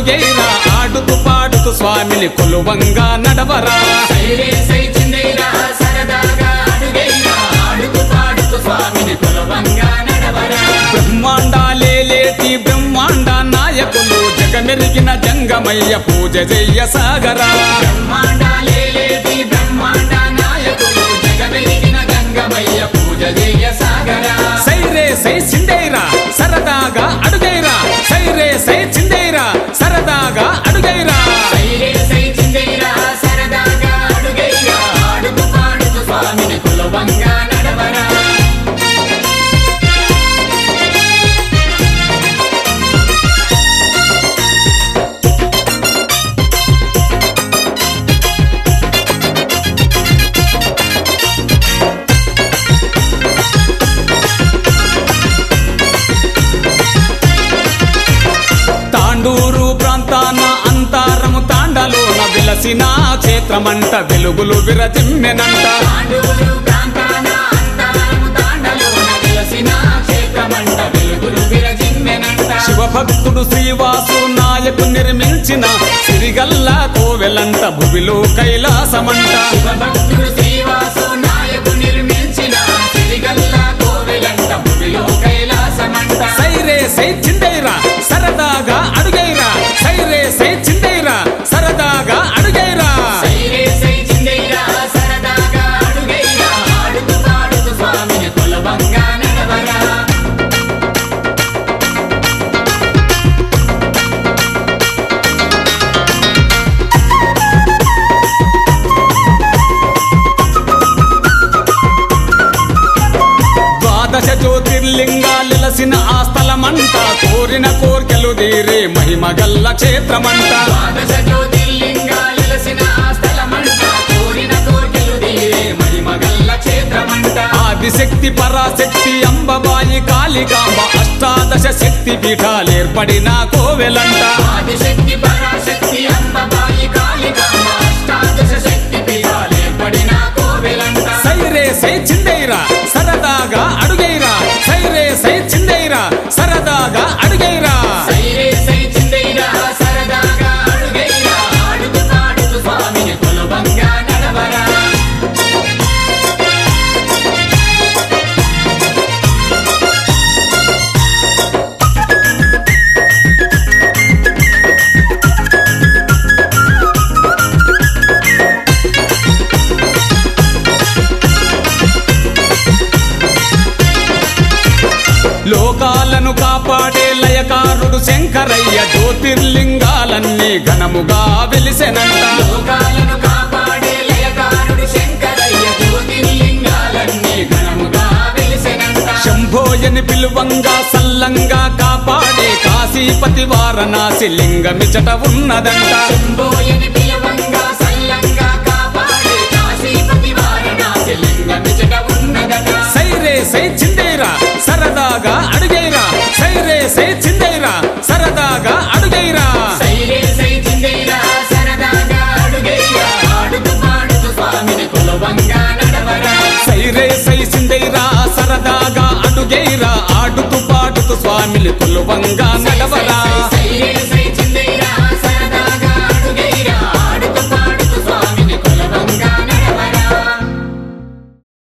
అడుగైరా ఆడుతూ పాడుతూ స్వామిని కొలువంగా నడవరా సైరే సై చిందేరా సరదాగా అడుగైరా ఆడుతూ పాడుతూ స్వామిని కొలవంగా నడవరా బ్రహ్మాండాలేటి బ్రహ్మాండ నాయకులు జగమెరిగిన జంగమయ్య పూజ చెయ్య సాగరా బ్రహ్మాండాలేలేటి బ్రహ్మాండ నాయకులు జగమెరిగిన గంగమయ్య పూజ చేయ సాగరా సైరే సై చిందేరా సరదాగా అడుగైరా సైరే సై చిందేరా సరదాగా అడుగైరా సైరే సై చిందేరా సరదాగా అడుగైరా ఆడుతూ పాడుతూ స్వామిని కొలవంగా నడవరా తాండూరు ప్రాంతాన అంతారము తాండలోన విలసిన క్షేత్రమంట వెలుగులు విరజిమ్మెనంట తాండూరు ప్రాంతాన అంతరము తాండలోన వెలసిన క్షేత్రమంట వెలుగులు విరజిమ్మెనంట శివభక్తుడు శ్రీవాసు నాయకు నిర్మించిన సిరిగల్ల కోవెలంట భువిలో కైలాసమంట శివభక్తుడు శ్రీవాసు నాయకు నిర్మించిన సిరిగల్ల కోవెలంట భూమిలో కైలాసమంట సైరే సై చిందైరా సరదాగా అడుగైరా సైరే సై చిందైరా సరదాగా అడుగైరా సైరే సై చిందేరా సరదాగా అడుగైరా ఆడుతూ పాడుతూ స్వామిని కొలవంగా నడవరా ద్వాదశ జ్యోతిర్లింగాలెలసిన ఆ స్థలమంట కోరిన కోర్కెలు తీరే మహిమగల్ల క్షేత్రమంట ద్వాదశ జ్యోతిర్లింగాలెలసిన ఆ స్థలమంట కోరిన కోర్కెలు తీరే మహిమగల్ల క్షేత్రమంట ఆదిశక్తి పరాశక్తి అంబబాయి కాళికాంబ అష్టాదశ శక్తి పీఠాలేర్పడిన కోవెలంట ఆదిశక్తి పరాశక్తి అంబబాయి కాళికాంబ అష్టాదశ శక్తి పీఠాలే పడిన కోవెలంట సైరే సై చిందైరా సరదాగా అడుగైరా సైరే సై చిందైరా సరదాగా అడుగైరా సైరే సై చిందైరా సరదాగా అడుగైరా ఆడుతూ పాడుతూ స్వామిని కొలవంగా నడవరా లోకాలను కాపాడే లయకారుడు శంకరయ్య జ్యోతిర్లింగాలన్నీ ఘనముగా వెలిసెనంట లోకాలను కాపాడే లయకారుడు శంకరయ్య జ్యోతిర్లింగాలన్నీ ఘనముగా వెలిసెనంట శంభోయని పిలువంగా సల్లంగా కాపాడే కాశీపతి వారణాసి లింగమిచట ఉన్నదంట శంభోయని పిలవంగా సల్లంగా కాపాడే కాశీపతి వారణాసి లింగమిచట ఉన్నదట సైరే సై చిందేరా సరదాగా అడుగైరా సైరే సై చిందేరా సరదాగా అడుగైరా సైరే సై చిందేరా సరదాగా అడుగైరా ఆడుతూ పాడుతూ స్వామిని కొలవంగా నడవరా సైరే సై చిందేరా సరదాగా అడుగైరా ఆడుతూ పాడుతూ స్వామిని కొలువంగా నడవరా